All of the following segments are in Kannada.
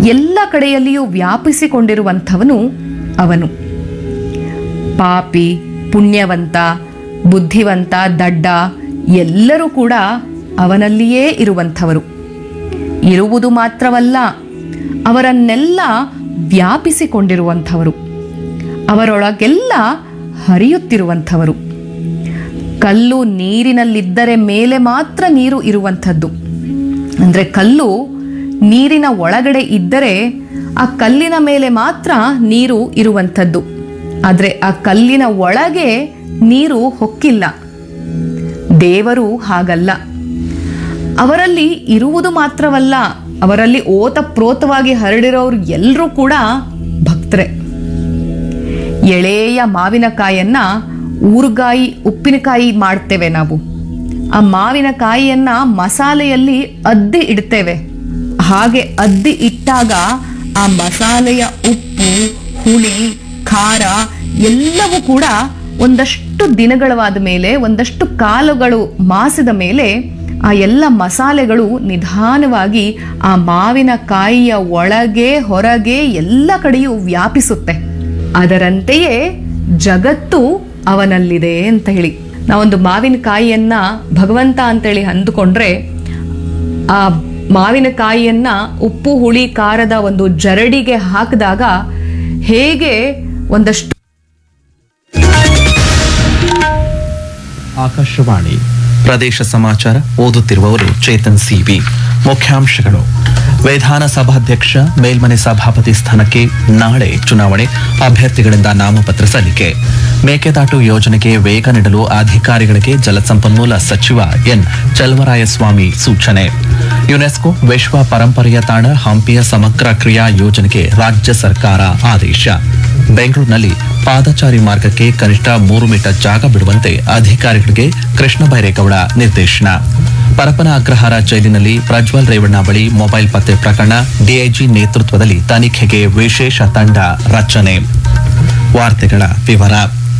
ಎಲ್ಲ ಕಡೆಯಲ್ಲಿಯೂ ವ್ಯಾಪಿಸಿಕೊಂಡಿರುವಂಥವನು ಅವನು ಪಾಪಿ ಪುಣ್ಯವಂತ ಬುದ್ಧಿವಂತ ದಡ್ಡ ಎಲ್ಲರೂ ಕೂಡ ಅವನಲ್ಲಿಯೇ ಇರುವಂಥವರು ಇರುವುದು ಮಾತ್ರವಲ್ಲ ಅವರನ್ನೆಲ್ಲ ವ್ಯಾಪಿಸಿಕೊಂಡಿರುವಂಥವರು ಅವರೊಳಗೆಲ್ಲ ಹರಿಯುತ್ತಿರುವಂಥವರು ಕಲ್ಲು ನೀರಿನಲ್ಲಿದ್ದರೆ ಮೇಲೆ ಮಾತ್ರ ನೀರು ಇರುವಂಥದ್ದು ಅಂದರೆ ಕಲ್ಲು ನೀರಿನ ಒಳಗಡೆ ಇದ್ದರೆ ಆ ಕಲ್ಲಿನ ಮೇಲೆ ಮಾತ್ರ ನೀರು ಇರುವಂಥದ್ದು ಆದರೆ ಆ ಕಲ್ಲಿನ ಒಳಗೆ ನೀರು ಹೊಕ್ಕಿಲ್ಲ ದೇವರು ಹಾಗಲ್ಲ ಅವರಲ್ಲಿ ಇರುವುದು ಮಾತ್ರವಲ್ಲ ಅವರಲ್ಲಿ ಓತಪ್ರೋತವಾಗಿ ಹರಡಿರೋರು ಎಲ್ಲರೂ ಕೂಡ ಭಕ್ತರೆ ಎಳೆಯ ಮಾವಿನಕಾಯನ್ನ ಊರುಗಾಯಿ ಉಪ್ಪಿನಕಾಯಿ ಮಾಡ್ತೇವೆ ನಾವು ಆ ಮಾವಿನಕಾಯಿಯನ್ನ ಮಸಾಲೆಯಲ್ಲಿ ಅದ್ದಿ ಇಡ್ತೇವೆ ಹಾಗೆ ಅದ್ದಿ ಇಟ್ಟಾಗ ಆ ಮಸಾಲೆಯ ಉಪ್ಪು ಹುಳಿ ಖಾರ ಎಲ್ಲವೂ ಕೂಡ ಒಂದಷ್ಟು ದಿನಗಳವಾದ ಮೇಲೆ ಒಂದಷ್ಟು ಕಾಲಗಳು ಮಾಸಿದ ಮೇಲೆ ಆ ಎಲ್ಲ ಮಸಾಲೆಗಳು ನಿಧಾನವಾಗಿ ಆ ಮಾವಿನಕಾಯಿಯ ಒಳಗೆ ಹೊರಗೆ ಎಲ್ಲ ಕಡೆಯೂ ವ್ಯಾಪಿಸುತ್ತೆ ಅದರಂತೆಯೇ ಜಗತ್ತು ಅವನಲ್ಲಿದೆ ಅಂತ ಹೇಳಿ ನಾವೊಂದು ಮಾವಿನಕಾಯಿಯನ್ನ ಭಗವಂತ ಅಂತೇಳಿ ಅಂದುಕೊಂಡ್ರೆ ಆ ಮಾವಿನಕಾಯಿಯನ್ನ ಉಪ್ಪು ಹುಳಿ ಖಾರದ ಒಂದು ಜರಡಿಗೆ ಹಾಕಿದಾಗ ಹೇಗೆ ಒಂದಷ್ಟು ಆಕಾಶವಾಣಿ ಪ್ರದೇಶ ಸಮಾಚಾರ ಓದುತ್ತಿರುವವರು ಚೇತನ್ ಸಿವಿ ಮುಖ್ಯಾಂಶಗಳು ವಿಧಾನಸಭಾಧ್ಯಕ್ಷ ಮೇಲ್ಮನೆ ಸಭಾಪತಿ ಸ್ಥಾನಕ್ಕೆ ನಾಳೆ ಚುನಾವಣೆ ಅಭ್ಯರ್ಥಿಗಳಿಂದ ನಾಮಪತ್ರ ಸಲ್ಲಿಕೆ ಮೇಕೆದಾಟು ಯೋಜನೆಗೆ ವೇಗ ನೀಡಲು ಅಧಿಕಾರಿಗಳಿಗೆ ಜಲಸಂಪನ್ಮೂಲ ಸಚಿವ ಎನ್ ಚಲವರಾಯಸ್ವಾಮಿ ಸೂಚನೆ ಯುನೆಸ್ಕೋ ವಿಶ್ವ ಪರಂಪರೆಯ ತಾಣ ಹಂಪಿಯ ಸಮಗ್ರ ಕ್ರಿಯಾ ಯೋಜನೆಗೆ ರಾಜ್ಯ ಸರ್ಕಾರ ಆದೇಶ ಬೆಂಗಳೂರಿನಲ್ಲಿ ಪಾದಚಾರಿ ಮಾರ್ಗಕ್ಕೆ ಕನಿಷ್ಠ ಮೂರು ಮೀಟರ್ ಜಾಗ ಬಿಡುವಂತೆ ಅಧಿಕಾರಿಗಳಿಗೆ ಕೃಷ್ಣ ಬೈರೇಗೌಡ ನಿರ್ದೇಶನ ಪರಪನ ಅಗ್ರಹಾರ ಜೈಲಿನಲ್ಲಿ ಪ್ರಜ್ವಲ್ ರೇವಣ್ಣ ಬಳಿ ಮೊಬೈಲ್ ಪತ್ತೆ ಪ್ರಕರಣ ಡಿಐಜಿ ನೇತೃತ್ವದಲ್ಲಿ ತನಿಖೆಗೆ ವಿಶೇಷ ತಂಡ ರಚನೆ ವಾರ್ತೆಗಳ ವಿವರ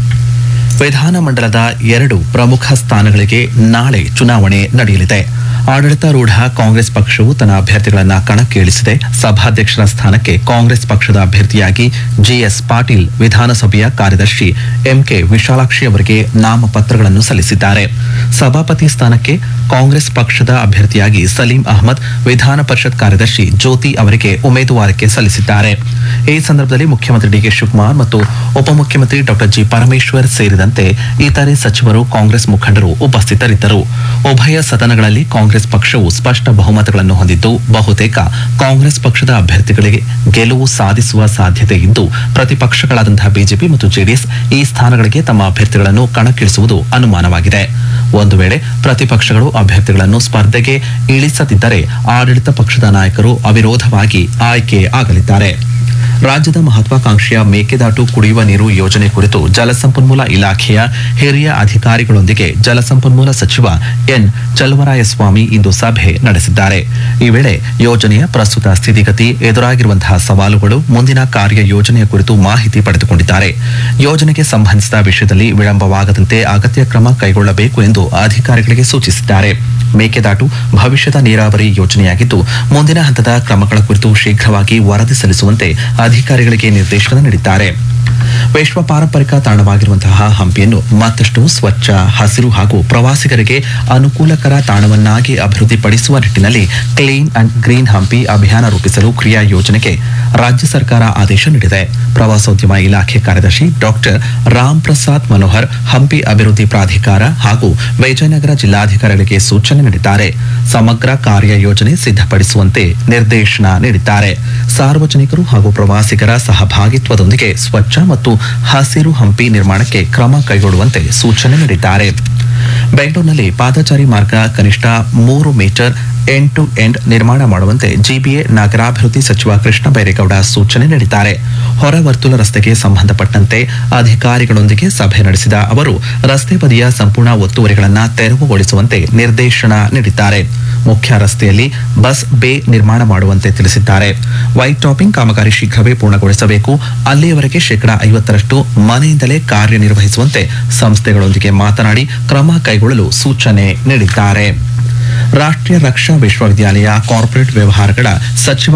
ವಿಧಾನಮಂಡಲದ ಎರಡು ಪ್ರಮುಖ ಸ್ಥಾನಗಳಿಗೆ ನಾಳೆ ಚುನಾವಣೆ ನಡೆಯಲಿದೆ ಆಡಳಿತಾರೂಢ ಕಾಂಗ್ರೆಸ್ ಪಕ್ಷವು ತನ್ನ ಅಭ್ಯರ್ಥಿಗಳನ್ನ ಕಣಕ್ಕೆ ಇಳಿಸಿದೆ ಸಭಾಧ್ಯಕ್ಷರ ಸ್ಥಾನಕ್ಕೆ ಕಾಂಗ್ರೆಸ್ ಪಕ್ಷದ ಅಭ್ಯರ್ಥಿಯಾಗಿ ಜಿಎಸ್ ಪಾಟೀಲ್ ವಿಧಾನಸಭೆಯ ಕಾರ್ಯದರ್ಶಿ ಎಂಕೆ ವಿಶಾಲಾಕ್ಷಿ ಅವರಿಗೆ ನಾಮಪತ್ರಗಳನ್ನು ಸಲ್ಲಿಸಿದ್ದಾರೆ ಸಭಾಪತಿ ಸ್ಥಾನಕ್ಕೆ ಕಾಂಗ್ರೆಸ್ ಪಕ್ಷದ ಅಭ್ಯರ್ಥಿಯಾಗಿ ಸಲೀಂ ಅಹಮದ್ ವಿಧಾನ ಪರಿಷತ್ ಕಾರ್ಯದರ್ಶಿ ಜ್ಯೋತಿ ಅವರಿಗೆ ಉಮೇದುವಾರಿಕೆ ಸಲ್ಲಿಸಿದ್ದಾರೆ ಈ ಸಂದರ್ಭದಲ್ಲಿ ಮುಖ್ಯಮಂತ್ರಿ ಡಿಕೆ ಶಿವಕುಮಾರ್ ಮತ್ತು ಉಪಮುಖ್ಯಮಂತ್ರಿ ಡಾಕ್ಟರ್ ಜಿ ಪರಮೇಶ್ವರ್ ಸೇರಿದಂತೆ ಇತರೆ ಸಚಿವರು ಕಾಂಗ್ರೆಸ್ ಮುಖಂಡರು ಉಪಸ್ಥಿತರಿದ್ದರು ಉಭಯ ಸದನಗಳಲ್ಲಿ ಕಾಂಗ್ರೆಸ್ ಪಕ್ಷವು ಸ್ಪಷ್ಟ ಬಹುಮತಗಳನ್ನು ಹೊಂದಿದ್ದು ಬಹುತೇಕ ಕಾಂಗ್ರೆಸ್ ಪಕ್ಷದ ಅಭ್ಯರ್ಥಿಗಳಿಗೆ ಗೆಲುವು ಸಾಧಿಸುವ ಸಾಧ್ಯತೆ ಇದ್ದು ಪ್ರತಿಪಕ್ಷಗಳಾದಂತಹ ಬಿಜೆಪಿ ಮತ್ತು ಜೆಡಿಎಸ್ ಈ ಸ್ಥಾನಗಳಿಗೆ ತಮ್ಮ ಅಭ್ಯರ್ಥಿಗಳನ್ನು ಕಣಕ್ಕಿಳಿಸುವುದು ಅನುಮಾನವಾಗಿದೆ ಒಂದು ವೇಳೆ ಪ್ರತಿಪಕ್ಷಗಳು ಅಭ್ಯರ್ಥಿಗಳನ್ನು ಸ್ಪರ್ಧೆಗೆ ಇಳಿಸದಿದ್ದರೆ ಆಡಳಿತ ಪಕ್ಷದ ನಾಯಕರು ಅವಿರೋಧವಾಗಿ ಆಯ್ಕೆ ಆಗಲಿದ್ದಾರೆ ರಾಜ್ಯದ ಮಹತ್ವಾಕಾಂಕ್ಷೆಯ ಮೇಕೆದಾಟು ಕುಡಿಯುವ ನೀರು ಯೋಜನೆ ಕುರಿತು ಜಲಸಂಪನ್ಮೂಲ ಇಲಾಖೆಯ ಹಿರಿಯ ಅಧಿಕಾರಿಗಳೊಂದಿಗೆ ಜಲಸಂಪನ್ಮೂಲ ಸಚಿವ ಎನ್ ಚಲವರಾಯಸ್ವಾಮಿ ಇಂದು ಸಭೆ ನಡೆಸಿದ್ದಾರೆ ಈ ವೇಳೆ ಯೋಜನೆಯ ಪ್ರಸ್ತುತ ಸ್ಥಿತಿಗತಿ ಎದುರಾಗಿರುವಂತಹ ಸವಾಲುಗಳು ಮುಂದಿನ ಕಾರ್ಯ ಯೋಜನೆಯ ಕುರಿತು ಮಾಹಿತಿ ಪಡೆದುಕೊಂಡಿದ್ದಾರೆ ಯೋಜನೆಗೆ ಸಂಬಂಧಿಸಿದ ವಿಷಯದಲ್ಲಿ ವಿಳಂಬವಾಗದಂತೆ ಅಗತ್ಯ ಕ್ರಮ ಕೈಗೊಳ್ಳಬೇಕು ಎಂದು ಅಧಿಕಾರಿಗಳಿಗೆ ಸೂಚಿಸಿದ್ದಾರೆ ಮೇಕೆದಾಟು ಭವಿಷ್ಯದ ನೀರಾವರಿ ಯೋಜನೆಯಾಗಿದ್ದು ಮುಂದಿನ ಹಂತದ ಕ್ರಮಗಳ ಕುರಿತು ಶೀಘ್ರವಾಗಿ ವರದಿ ಸಲ್ಲಿಸುವಂತೆ ಅಧಿಕಾರಿಗಳಿಗೆ ನಿರ್ದೇಶನ ನೀಡಿದ್ದಾರೆ ವಿಶ್ವ ಪಾರಂಪರಿಕ ತಾಣವಾಗಿರುವಂತಹ ಹಂಪಿಯನ್ನು ಮತ್ತಷ್ಟು ಸ್ವಚ್ಛ ಹಸಿರು ಹಾಗೂ ಪ್ರವಾಸಿಗರಿಗೆ ಅನುಕೂಲಕರ ತಾಣವನ್ನಾಗಿ ಅಭಿವೃದ್ಧಿಪಡಿಸುವ ನಿಟ್ಟಿನಲ್ಲಿ ಕ್ಲೀನ್ ಅಂಡ್ ಗ್ರೀನ್ ಹಂಪಿ ಅಭಿಯಾನ ರೂಪಿಸಲು ಕ್ರಿಯಾ ಯೋಜನೆಗೆ ರಾಜ್ಯ ಸರ್ಕಾರ ಆದೇಶ ನೀಡಿದೆ ಪ್ರವಾಸೋದ್ಯಮ ಇಲಾಖೆ ಕಾರ್ಯದರ್ಶಿ ಡಾಕ್ಟರ್ ರಾಮ್ ಪ್ರಸಾದ್ ಮನೋಹರ್ ಹಂಪಿ ಅಭಿವೃದ್ಧಿ ಪ್ರಾಧಿಕಾರ ಹಾಗೂ ವಿಜಯನಗರ ಜಿಲ್ಲಾಧಿಕಾರಿಗಳಿಗೆ ಸೂಚನೆ ನೀಡಿದ್ದಾರೆ ಸಮಗ್ರ ಕಾರ್ಯ ಯೋಜನೆ ಸಿದ್ಧಪಡಿಸುವಂತೆ ನಿರ್ದೇಶನ ನೀಡಿದ್ದಾರೆ ಸಾರ್ವಜನಿಕರು ಹಾಗೂ ಪ್ರವಾಸಿಗರ ಸಹಭಾಗಿತ್ವದೊಂದಿಗೆ ಸ್ವಚ್ಛ ಮತ್ತು ಹಸಿರು ಹಂಪಿ ನಿರ್ಮಾಣಕ್ಕೆ ಕ್ರಮ ಕೈಗೊಳ್ಳುವಂತೆ ಸೂಚನೆ ನೀಡಿದ್ದಾರೆ ಬೆಂಗಳೂರಿನಲ್ಲಿ ಪಾದಚಾರಿ ಮಾರ್ಗ ಕನಿಷ್ಠ ಮೂರು ಮೀಟರ್ ಎಂಡ್ ಟು ಎಂಡ್ ನಿರ್ಮಾಣ ಮಾಡುವಂತೆ ಜಿಬಿಎ ನಗರಾಭಿವೃದ್ಧಿ ಸಚಿವ ಕೃಷ್ಣ ಬೈರೇಗೌಡ ಸೂಚನೆ ನೀಡಿದ್ದಾರೆ ಹೊರ ವರ್ತುಲ ರಸ್ತೆಗೆ ಸಂಬಂಧಪಟ್ಟಂತೆ ಅಧಿಕಾರಿಗಳೊಂದಿಗೆ ಸಭೆ ನಡೆಸಿದ ಅವರು ರಸ್ತೆ ಬದಿಯ ಸಂಪೂರ್ಣ ಒತ್ತುವರಿಗಳನ್ನು ತೆರವುಗೊಳಿಸುವಂತೆ ನಿರ್ದೇಶನ ನೀಡಿದ್ದಾರೆ ಮುಖ್ಯ ರಸ್ತೆಯಲ್ಲಿ ಬಸ್ ಬೇ ನಿರ್ಮಾಣ ಮಾಡುವಂತೆ ತಿಳಿಸಿದ್ದಾರೆ ವೈಟ್ ಟಾಪಿಂಗ್ ಕಾಮಗಾರಿ ಶೀಘ್ರವೇ ಪೂರ್ಣಗೊಳಿಸಬೇಕು ಅಲ್ಲಿಯವರೆಗೆ ಶೇಕಡಾ ಐವತ್ತರಷ್ಟು ಮನೆಯಿಂದಲೇ ಕಾರ್ಯನಿರ್ವಹಿಸುವಂತೆ ಸಂಸ್ಥೆಗಳೊಂದಿಗೆ ಮಾತನಾಡಿ ಕ್ರಮ ಕೈಗೊಳ್ಳಲು ಸೂಚನೆ ನೀಡಿದ್ದಾರೆ ರಾಷ್ಟ್ರೀಯ ರಕ್ಷಾ ವಿಶ್ವವಿದ್ಯಾಲಯ ಕಾರ್ಪೊರೇಟ್ ವ್ಯವಹಾರಗಳ ಸಚಿವ